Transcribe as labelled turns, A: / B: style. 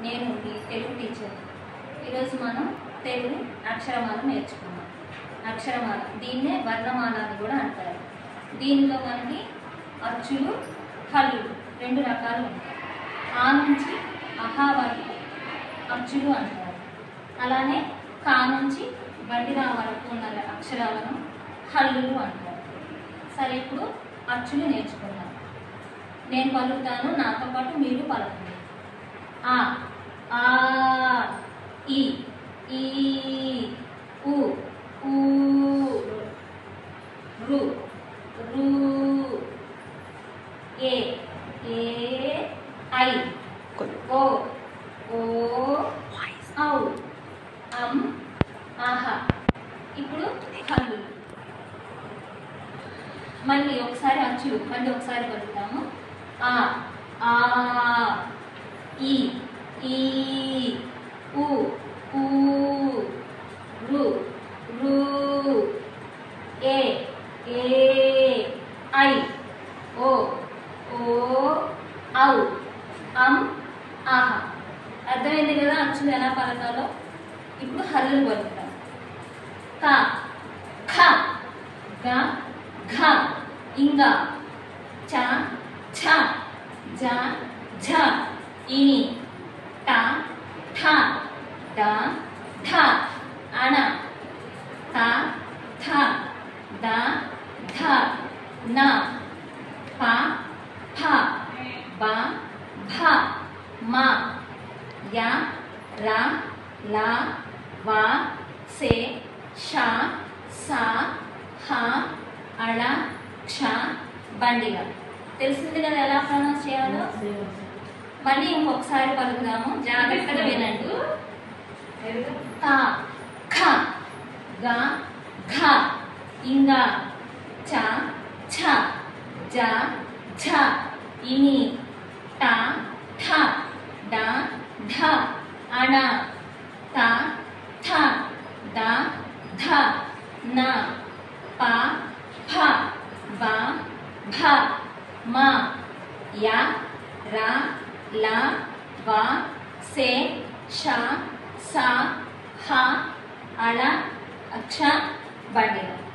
A: నేను మీ తెలుగు టీచర్ ఈరోజు మనం తెలుగు అక్షరమాల నేర్చుకున్నాం అక్షరమాల దీన్నే వర్ణమాల అని కూడా అంటారు దీనిలో మనకి అచ్చులు హల్లులు రెండు రకాలు ఉంటాయి ఆ నుంచి అహా వరకు అచ్చులు అంటారు అలానే కా నుంచి బండిరా వరకు ఉన్న అక్షరాలను హల్లులు అంటారు సరే ఇప్పుడు అచ్చులు నేర్చుకుందాం నేను పలుకుతాను నాతో పాటు మీరు పలకండి ఆ ఆ ఈ ఈ ఉ ఊ రు రు ఏ ఏ ఐ ఓ ఓ ఔ అం ఆహా ఇప్పుడు హల్లు మళ్ళీ ఒకసారి అచ్చులు మళ్ళీ ఒకసారి పలుకుతాము ఆ ఆ ఈ ఈ ఉ ఊ రు రు ఏ ఏ ఐ ఓ ఓ ఔ అం ఆహా అర్థమైంది కదా అచ్చులు ఎలా పలకాలో ఇప్పుడు హల్లులు పలుకుతాం క ఖ గ ఘ ఇంగ చ ఛ జ ఝ ఇని ట ఠ డ ఢ అణ త థ ద ధ న ప ఫ బ భ మ య ర ల వ సే ష స హ అళ క్ష బండిగా తెలిసింది కదా ఎలా ప్రొనౌన్స్ చేయాలో మళ్ళీ ఇంకొకసారి పలుకుదాము జాగ్రత్తగా వినండి క ఖ గ ఘ ఇంగ చ ఛ జ ఝ ఇని ట ఠ డ ఢ అణ త థ ద ధ న ప ఫ బ భ మ య ర ల వ సే ష స హ అళ అక్ష బండిగా